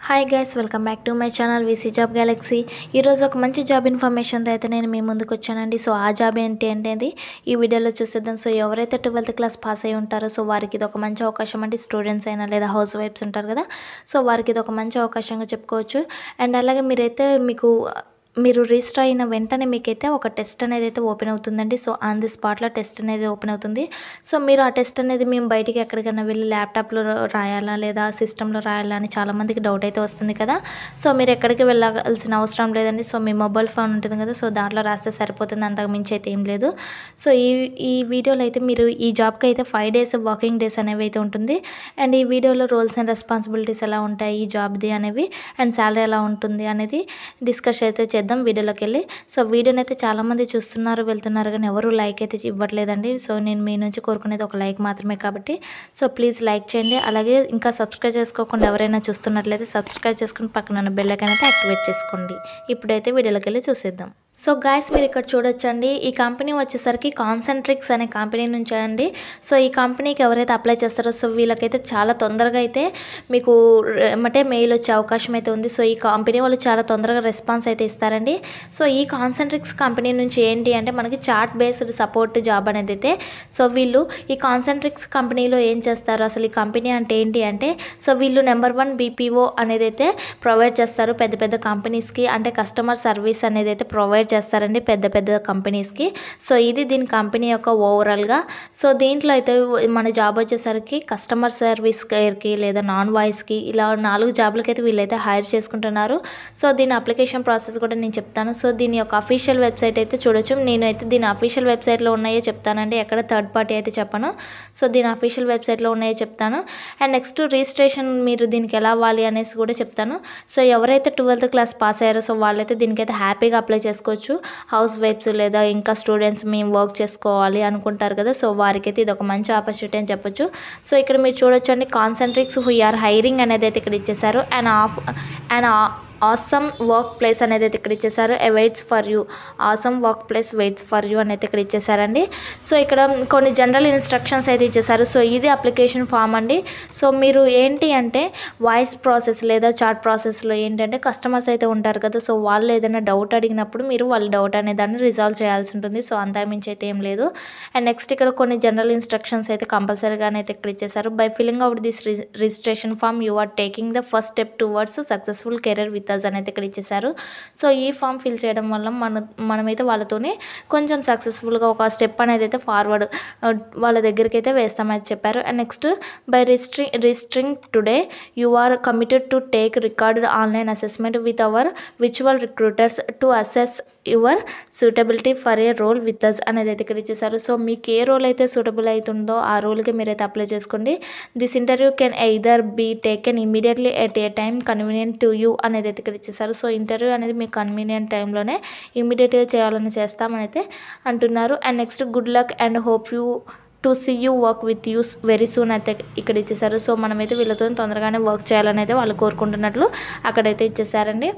hi guys welcome back to my channel VC job galaxy ఈరోజు ఒక మంచి job ఇన్ఫర్మేషన్తో అయితే నేను మీ ముందుకు వచ్చానండి సో ఆ జాబ్ ఏంటి ఏంటి ఈ వీడియోలో చూసేద్దాం సో ఎవరైతే ట్వెల్త్ క్లాస్ పాస్ అయి ఉంటారో సో వారికి ఇది ఒక మంచి అవకాశం అంటే స్టూడెంట్స్ అయినా లేదా హౌస్ వైఫ్స్ ఉంటారు కదా సో వారికి ఇది ఒక మంచి అవకాశంగా చెప్పుకోవచ్చు అండ్ అలాగే మీరైతే మీకు మీరు రిజిస్టర్ అయిన వెంటనే మీకైతే ఒక టెస్ట్ అనేది అయితే ఓపెన్ అవుతుందండి సో ఆన్ ది స్పాట్లో టెస్ట్ అనేది ఓపెన్ అవుతుంది సో మీరు ఆ టెస్ట్ అనేది మేము బయటికి ఎక్కడికైనా వెళ్ళి ల్యాప్టాప్లో రాయాలా లేదా సిస్టంలో రాయాలా అని చాలామందికి డౌట్ అయితే వస్తుంది కదా సో మీరు ఎక్కడికి వెళ్ళాల్సిన అవసరం లేదండి సో మీ మొబైల్ ఫోన్ ఉంటుంది కదా సో దాంట్లో రాస్తే సరిపోతుంది అంతకు మించి అయితే ఏం లేదు సో ఈ ఈ వీడియోలో అయితే మీరు ఈ జాబ్కి అయితే ఫైవ్ డేస్ వర్కింగ్ డేస్ అనేవి అయితే ఉంటుంది అండ్ ఈ వీడియోలో రోల్స్ అండ్ రెస్పాన్సిబిలిటీస్ ఎలా ఉంటాయి ఈ జాబ్ది అనేవి అండ్ శాలరీ ఎలా ఉంటుంది అనేది డిస్కస్ అయితే చేద్దాం వీడియోలోకి వెళ్ళి సో వీడియోని అయితే చాలామంది చూస్తున్నారు వెళ్తున్నారు కానీ ఎవరు లైక్ అయితే ఇవ్వట్లేదండి సో నేను మీ నుంచి కోరుకునేది ఒక లైక్ మాత్రమే కాబట్టి సో ప్లీజ్ లైక్ చేయండి అలాగే ఇంకా సబ్స్క్రైబ్ చేసుకోకుండా ఎవరైనా చూస్తున్నట్లయితే సబ్స్క్రైబ్ చేసుకుని పక్కన ఉన్న బెల్ ఐకాన్ అయితే యాక్టివేట్ చేసుకోండి ఇప్పుడైతే వీడియోలోకి వెళ్ళి చూసేద్దాం సో గాయస్ మీరు ఇక్కడ చూడొచ్చండి ఈ కంపెనీ వచ్చేసరికి కాన్సెంట్రిక్స్ అనే కంపెనీ నుంచి అండి సో ఈ కంపెనీకి ఎవరైతే అప్లై చేస్తారో సో వీళ్ళకైతే చాలా తొందరగా అయితే మీకు ఏమంటే మెయిల్ వచ్చే అవకాశం అయితే ఉంది సో ఈ కంపెనీ వాళ్ళు చాలా తొందరగా రెస్పాన్స్ అయితే ఇస్తారండి సో ఈ కాన్సెంట్రిక్స్ కంపెనీ నుంచి ఏంటి అంటే మనకి చార్ట్ బేస్డ్ సపోర్ట్ జాబ్ అనేది అయితే సో వీళ్ళు ఈ కాన్సెంట్రిక్స్ కంపెనీలో ఏం చేస్తారు అసలు ఈ కంపెనీ అంటే ఏంటి అంటే సో వీళ్ళు నెంబర్ వన్ బీపీఓ అనేది అయితే ప్రొవైడ్ చేస్తారు పెద్ద పెద్ద కంపెనీస్కి అంటే కస్టమర్ సర్వీస్ అనేది అయితే ప్రొవైడ్ చేస్తారండి పెద్ద పెద్ద కంపెనీస్కి సో ఇది దీని కంపెనీ యొక్క ఓవరాల్గా సో దీంట్లో అయితే మన జాబ్ వచ్చేసరికి కస్టమర్ సర్వీస్ కేర్కి లేదా నాన్ వాయిస్కి ఇలా నాలుగు జాబ్లకి అయితే వీళ్ళైతే హైర్ చేసుకుంటున్నారు సో దీని అప్లికేషన్ ప్రాసెస్ కూడా నేను చెప్తాను సో దీని యొక్క అఫీషియల్ వెబ్సైట్ అయితే చూడొచ్చు నేనైతే దీని అఫీషియల్ వెబ్సైట్లో ఉన్నాయో చెప్తానండి ఎక్కడ థర్డ్ పార్టీ అయితే చెప్పను సో దీని అఫీషియల్ వెబ్సైట్లో ఉన్నాయో చెప్తాను అండ్ నెక్స్ట్ రిజిస్ట్రేషన్ మీరు దీనికి ఎలా అవ్వాలి అనేసి కూడా చెప్తాను సో ఎవరైతే ట్వెల్త్ క్లాస్ పాస్ అయ్యారో సో వాళ్ళైతే దీనికైతే హ్యాపీగా అప్లై చేసుకోవచ్చు హౌస్ వైఫ్స్ లేదా ఇంకా స్టూడెంట్స్ మేము వర్క్ చేసుకోవాలి అనుకుంటారు కదా సో వారికైతే ఇది ఒక మంచి ఆపర్చునిటీ అని చెప్పొచ్చు సో ఇక్కడ మీరు చూడొచ్చు అండి కాన్సెంట్రిక్స్ హూ ఆర్ హైరింగ్ అనేది అయితే ఇక్కడ ఇచ్చేసారు and off and awesome workplace అనేది అయితే ఇక్కడ ఇచ్చేసారు a waits for you awesome workplace waits for you అనేది ఇక్కడ ఇచ్చేసారండి సో ఇక్కడ కొన్ని జనరల్ ఇన్స్ట్రక్షన్స్ అయితే ఇచ్చేసారు సో ఇది అప్లికేషన్ ఫామ్ అండి సో మీరు ఏంటి అంటే వాయిస్ ప్రాసెస్ లేదా చాట్ ప్రాసెస్లో ఏంటంటే కస్టమర్స్ అయితే ఉంటారు కదా సో వాళ్ళు ఏదైనా డౌట్ అడిగినప్పుడు మీరు వాళ్ళ డౌట్ అనే దాన్ని రిజాల్వ్ చేయాల్సి ఉంటుంది సో అంతకుమించి అయితే ఏం లేదు అండ్ నెక్స్ట్ ఇక్కడ కొన్ని జనరల్ ఇన్స్ట్రక్షన్స్ అయితే కంపల్సరీగానే అయితే ఇక్కడ ఇచ్చేసారు by filling out this registration form you are taking the first step towards successful career with us అనేది ఇక్కడ ఇచ్చేసారు సో ఈ ఫామ్ ఫిల్ చేయడం వల్ల మన మనమైతే వాళ్ళతోనే కొంచెం సక్సెస్ఫుల్గా ఒక స్టెప్ అనేది అయితే ఫార్వర్డ్ వాళ్ళ దగ్గరికి అయితే వేస్తామని చెప్పారు and next by registering registering today you are committed to take recorded online assessment with our విచువల్ recruiters to assess your suitability for a role with us అనేది అయితే ఇక్కడ ఇచ్చేసారు సో మీకు ఏ రోల్ అయితే సూటబుల్ అవుతుందో ఆ రోల్కి మీరైతే అప్లై చేసుకోండి this interview can either be taken immediately at a time convenient to you అనేది అయితే ఇక్కడ ఇచ్చేసారు సో ఇంటర్వ్యూ అనేది మీకు కన్వీనియంట్ టైంలోనే ఇమీడియట్గా చేయాలని చేస్తామని అయితే అంటున్నారు and next good luck and hope you to see you work with us very soon అయితే ఇక్కడ ఇచ్చేసారు సో మనమైతే వీళ్ళతో తొందరగానే వర్క్ చేయాలని అయితే వాళ్ళు కోరుకుంటున్నట్లు అక్కడైతే ఇచ్చేసారండి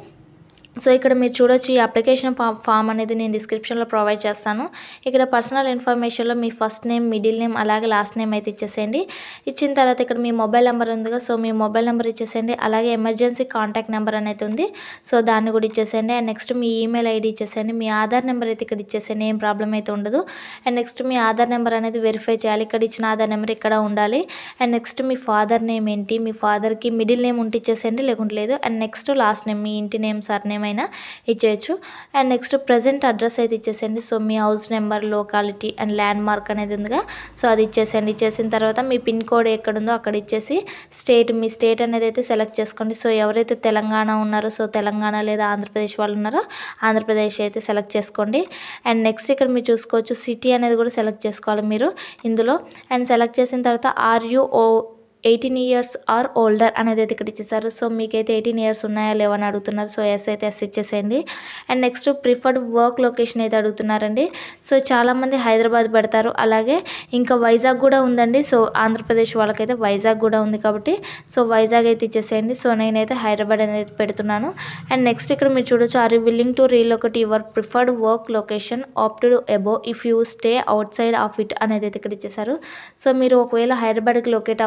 సో ఇక్కడ మీరు చూడొచ్చు ఈ అప్లికేషన్ ఫా ఫామ్ అనేది నేను డిస్క్రిప్షన్లో ప్రొవైడ్ చేస్తాను ఇక్కడ పర్సనల్ ఇన్ఫర్మేషన్లో మీ ఫస్ట్ నేమ్ మిడిల్ నేమ్ అలాగే లాస్ట్ నేమ్ అయితే ఇచ్చేసేయండి ఇచ్చిన తర్వాత ఇక్కడ మీ మొబైల్ నెంబర్ ఉందిగా సో మీ మొబైల్ నెంబర్ ఇచ్చేసేయండి అలాగే ఎమర్జెన్సీ కాంటాక్ట్ నెంబర్ అనేది ఉంది సో దాన్ని కూడా ఇచ్చేసేయండి అండ్ నెక్స్ట్ మీ ఈమెయిల్ ఐడి ఇచ్చేసేయండి మీ ఆధార్ నెంబర్ అయితే ఇక్కడ ఇచ్చేసేయండి ఏం ప్రాబ్లం అయితే ఉండదు అండ్ నెక్స్ట్ మీ ఆధార్ నెంబర్ అనేది వెరిఫై చేయాలి ఇక్కడ ఇచ్చిన ఆధార్ నెంబర్ ఇక్కడ ఉండాలి అండ్ నెక్స్ట్ మీ ఫాదర్ నేమ్ ఏంటి మీ ఫాదర్కి మిడిల్ నేమ్ ఉంటే ఇచ్చేసేయండి లేకుంటే లేదు అండ్ నెక్స్ట్ లాస్ట్ నేమ్ మీ ఇంటి నేమ్ సర్ నేమ్ అయినా ఇచ్చేయచ్చు అండ్ నెక్స్ట్ ప్రజెంట్ అడ్రస్ అయితే ఇచ్చేసేయండి సో మీ house number locality and landmark అనేది ఉందిగా సో అది ఇచ్చేసేయండి ఇచ్చేసిన తర్వాత మీ పిన్ కోడ్ ఎక్కడుందో అక్కడ ఇచ్చేసి స్టేట్ మీ స్టేట్ అనేది అయితే సెలెక్ట్ చేసుకోండి సో ఎవరైతే తెలంగాణ ఉన్నారో సో తెలంగాణ లేదా ఆంధ్రప్రదేశ్ వాళ్ళు ఉన్నారో ఆంధ్రప్రదేశ్ అయితే సెలెక్ట్ చేసుకోండి అండ్ నెక్స్ట్ ఇక్కడ మీరు చూసుకోవచ్చు సిటీ అనేది కూడా సెలెక్ట్ చేసుకోవాలి మీరు ఇందులో అండ్ సెలెక్ట్ చేసిన తర్వాత are you oh eighteen years or older అనేది అయితే ఇక్కడ ఇచ్చేసారు సో మీకైతే ఎయిటీన్ ఇయర్స్ ఉన్నాయా లేవని అడుగుతున్నారు సో ఎస్ అయితే ఎస్ ఇచ్చేసేయండి and next preferred work location అయితే అడుగుతున్నారండి సో చాలామంది హైదరాబాద్ పెడతారు అలాగే ఇంకా వైజాగ్ కూడా ఉందండి సో ఆంధ్రప్రదేశ్ వాళ్ళకైతే వైజాగ్ కూడా ఉంది కాబట్టి సో వైజాగ్ అయితే ఇచ్చేసేయండి సో నేనైతే హైదరాబాద్ అనేది పెడుతున్నాను అండ్ నెక్స్ట్ ఇక్కడ మీరు చూడొచ్చు are you willing to relocate your preferred work location opted above if you stay outside of it అనేది అయితే ఇక్కడ ఇచ్చేసారు సో మీరు ఒకవేళ హైదరాబాద్కి లొకేట్ అవ్వాలంటే అవుట్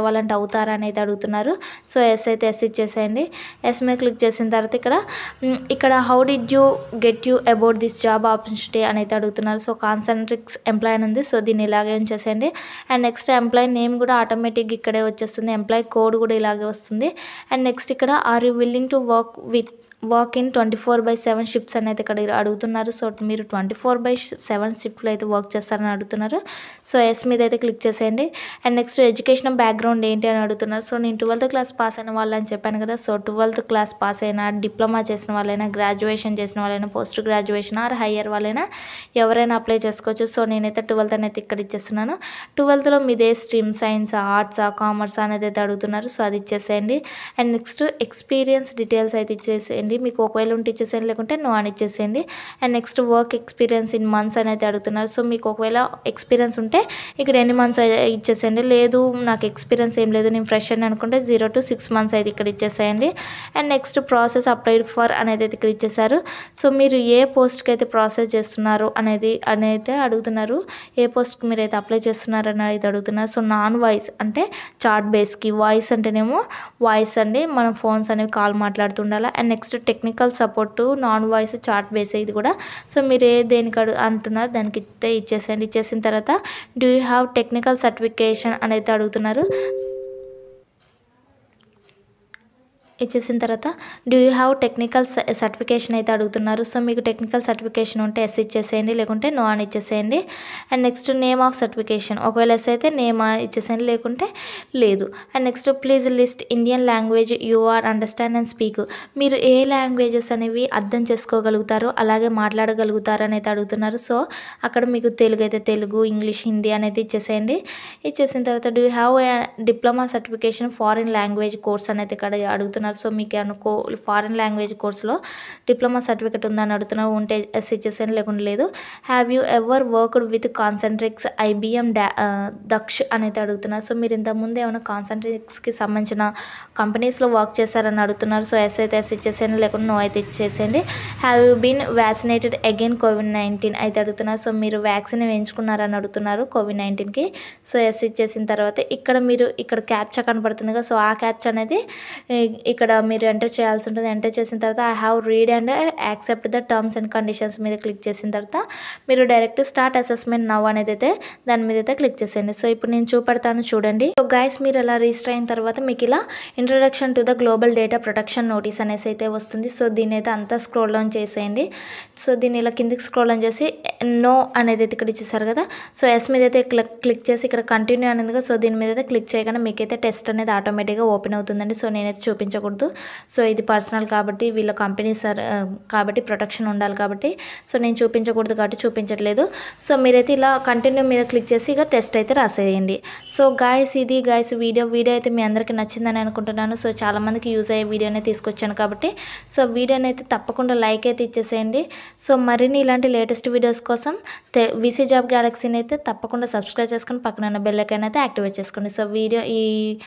అవుతారా అనేది అడుగుతున్నారు సో ఎస్ అయితే ఎస్ ఇచ్చేసేయండి ఎస్ మీద క్లిక్ చేసిన తర్వాత ఇక్కడ మ్, ఇక్కడ how did you get you about this job opportunity అని అయితే అడుగుతున్నారు సో కాన్సన్ట్రిక్స్ ఎంప్లాయ్ అని ఉంది సో దీన్ని ఇలాగే ఉంచేసేయండి అండ్ నెక్స్ట్ ఎంప్లాయ్ నేమ్ కూడా ఆటోమేటిక్ ఇక్కడే వచ్చేస్తుంది ఎంప్లాయ్ కోడ్ కూడా ఇలాగే వస్తుంది అండ్ నెక్స్ట్ ఇక్కడ are you willing to work with work in twenty four by seven shifts అనేది ఇక్కడ అడుగుతున్నారు సో మీరు ట్వంటీ ఫోర్ బై సెవెన్ షిఫ్ట్లో అయితే వర్క్ చేస్తారని అడుగుతున్నారు సో ఎస్ మీద అయితే క్లిక్ చేసేయండి అండ్ నెక్స్ట్ ఎడ్యుకేషన్ బ్యాక్గ్రౌండ్ ఏంటి అని అడుగుతున్నారు సో నేను ట్వెల్త్ క్లాస్ పాస్ అయిన వాళ్ళు అని చెప్పాను కదా సో ట్వెల్త్ క్లాస్ పాస్ అయినా డిప్లొమా చేసిన వాళ్ళైనా గ్రాడ్యుయేషన్ చేసిన వాళ్ళైనా పోస్ట్ గ్రాడ్యుయేషన్ ఆర్ హయ్యర్ వాళ్ళైనా ఎవరైనా అప్లై చేసుకోవచ్చు సో నేనైతే ట్వెల్త్ అనేది ఇక్కడ ఇచ్చేస్తున్నాను ట్వెల్త్లో మీదే స్ట్రీమ్ సైన్స్ ఆర్ట్సా కామర్స్ అనేది అయితే అడుగుతున్నారు సో అది ఇచ్చేసేయండి అండ్ నెక్స్ట్ ఎక్స్పీరియన్స్ డీటెయిల్స్ అయితే ఇచ్చేసేయండి మీకు ఒకవేళ ఉంటే ఇచ్చేసేయండి లేకుంటే నో అని ఇచ్చేసేయండి and next work experience in months అనేది అడుగుతున్నారు సో మీకు ఒకవేళ ఎక్స్పీరియన్స్ ఉంటే ఇక్కడ ఎన్ని మంత్స్ ఇచ్చేసేయండి లేదు నాకు ఎక్స్పీరియన్స్ ఏం లేదు నేను ఫ్రెష్ అని అనుకుంటే జీరో టు సిక్స్ మంత్స్ అయితే ఇక్కడ ఇచ్చేసేయండి and next process applied for అనేది అయితే ఇక్కడ ఇచ్చేసారు సో మీరు ఏ పోస్ట్కి అయితే ప్రాసెస్ చేస్తున్నారు అనేది అనేది అడుగుతున్నారు ఏ పోస్ట్కి మీరు అయితే అప్లై చేస్తున్నారు అని అయితే అడుగుతున్నారు సో నాన్ వాయిస్ అంటే చార్ట్ బేస్కి వాయిస్ అంటేనేమో వాయిస్ అండి మనం ఫోన్స్ అనేవి కాల్ మాట్లాడుతుండాలి and next technical support non voice chat base ఇది కూడా సో మీరు ఏ దేనికి అడు అంటున్నారు దానికి ఇస్తే ఇచ్చేసేయండి ఇచ్చేసిన తర్వాత do you have technical certification అనేది అడుగుతున్నారు ఇచ్చేసిన తర్వాత do you have technical certification అయితే అడుగుతున్నారు సో మీకు టెక్నికల్ సర్టిఫికేషన్ ఉంటే ఎస్ ఇచ్చేసేయండి లేకుంటే నో అని ఇచ్చేసేయండి and next name of certification ఒకవేళ ఎస్ అయితే నేమ్ ఇచ్చేసేయండి లేకుంటే లేదు and next please list Indian language you are understand and speak మీరు ఏ లాంగ్వేజెస్ అనేవి అర్థం చేసుకోగలుగుతారో అలాగే మాట్లాడగలుగుతారు అనేది అడుగుతున్నారు సో అక్కడ మీకు తెలుగు అయితే తెలుగు ఇంగ్లీష్ హిందీ అనేది ఇచ్చేసేయండి ఇచ్చేసిన తర్వాత do you have diploma certification foreign language course అనేది ఇక్కడ అడుగుతున్నారు సో మీకు ఏమైనా కో ఫారిన్ లాంగ్వేజ్ కోర్సులో డిప్లొమా సర్టిఫికేట్ ఉందని అడుగుతున్నారు ఉంటే ఎస్ ఇచ్చేసాను లేకుండా లేదు have you ever worked with Concentrix IBM డా దక్ష్ అనేది అడుగుతున్నారు సో మీరు ఇంతకుముందు ఏమైనా కాన్సన్ట్రిక్స్కి సంబంధించిన కంపెనీస్లో వర్క్ చేశారని అడుగుతున్నారు సో ఎస్ అయితే ఎస్ ఇచ్చేసేయండి లేకుండా నో అయితే ఇచ్చేసేయండి have you been vaccinated again covid nineteen అయితే అడుగుతున్నారు సో మీరు వ్యాక్సిన్ వేయించుకున్నారని అడుగుతున్నారు కోవిడ్ నైన్టీన్కి సో ఎస్ ఇచ్చేసిన తర్వాత ఇక్కడ మీరు ఇక్కడ క్యాప్చా కనపడుతుంది కదా సో ఆ క్యాప్చా అనేది ఈ- ఇక్కడ మీరు ఎంటర్ చేయాల్సి ఉంటుంది ఎంటర్ చేసిన తర్వాత I have read and accept the terms and conditions మీద క్లిక్ చేసిన తర్వాత మీరు డైరెక్ట్ స్టార్ట్ అసెస్మెంట్ నవ్ అనేది అయితే దాని మీద అయితే క్లిక్ చేసేయండి సో ఇప్పుడు నేను చూపెడతాను చూడండి సో గైస్ మీరు అలా రిజిస్టర్ అయిన తర్వాత మీకు ఇలా introduction to the global data protection notice అనేసి అయితే వస్తుంది సో దీని అయితే అంతా స్క్రోల్ డౌన్ చేసేయండి సో దీన్ని ఇలా కిందికి స్క్రోల్ డౌన్ చేసి నో అనేది అయితే ఇక్కడ ఇచ్చేసారు కదా సో ఎస్ మీద అయితే క్లిక్ క్లిక్ చేసి ఇక్కడ కంటిన్యూ అనేది కదా సో దీని మీద అయితే క్లిక్ చేయగానే మీకైతే టెస్ట్ అనేది ఆటోమేటిక్గా ఓపెన్ అవుతుందండి సో నేనైతే చూపించకూడదు సో ఇది పర్సనల్ కాబట్టి వీళ్ళ కంపెనీ సార్ కాబట్టి ప్రొటెక్షన్ ఉండాలి కాబట్టి సో నేను చూపించకూడదు కాబట్టి చూపించట్లేదు సో మీరైతే ఇలా కంటిన్యూ మీద క్లిక్ చేసి ఇక టెస్ట్ అయితే రాసేయండి సో గాయస్ ఇది గాయస్ వీడియో వీడియో అయితే మీ అందరికీ నచ్చిందని అనుకుంటున్నాను సో చాలామందికి యూజ్ అయ్యే వీడియోనే తీసుకొచ్చాను కాబట్టి సో వీడియోని అయితే తప్పకుండా లైక్ అయితే ఇచ్చేసేయండి సో మరిన్ని ఇలాంటి లేటెస్ట్ వీడియోస్ కోసం విసీ జాబ్ గ్యాలక్సీని అయితే తప్పకుండా సబ్స్క్రైబ్ చేసుకొని పక్కన బెల్ ఐకాన్ అయితే యాక్టివేట్ చేసుకోండి సో వీడియో ఈ